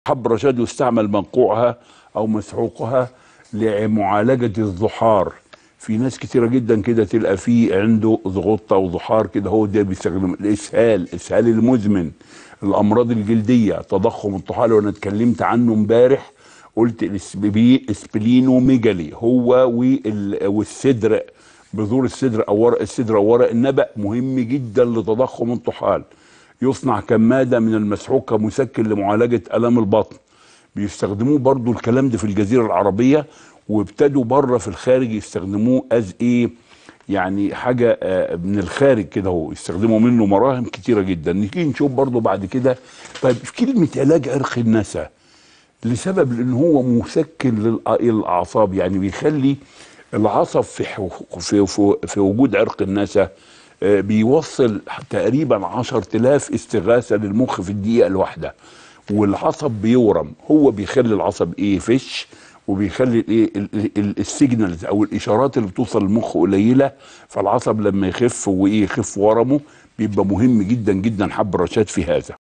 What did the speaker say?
حب رشاد يستعمل منقوعها او مسحوقها لمعالجه الذحار في ناس كتيره جدا كده تلقى فيه عنده ضغطه وذحار كده هو ده بيستخدم الاسهال الاسهال المزمن الامراض الجلديه تضخم الطحال وانا اتكلمت عنه امبارح قلت الاسبلينوميجالي هو وال- والصدر بذور الصدر او ورق الصدر او ورق النبأ مهم جدا لتضخم الطحال يصنع كمادة من المسحوق كمسكن لمعالجة ألم البطن بيستخدموه برضو الكلام ده في الجزيرة العربية وابتدوا بره في الخارج يستخدموه از ايه يعني حاجة آه، من الخارج كده هو يستخدموا منه مراهم كتيرة جدا نيجي نشوف برضو بعد كده طيب في كلمة علاج عرق النسا لسبب لان هو مسكن للأ- للاعصاب يعني بيخلي العصب في حو- في في, في وجود عرق النسا آه، بيوصل تقريبا 10000 استغاثه للمخ في الدقيقه الواحده والعصب بيورم هو بيخلي العصب ايه فش وبيخلي الايه ال- ال- ال- السيجنالز او الاشارات اللي بتوصل للمخ قليله فالعصب لما يخف وايه يخف ورمه بيبقى مهم جدا جدا حب رشاد في هذا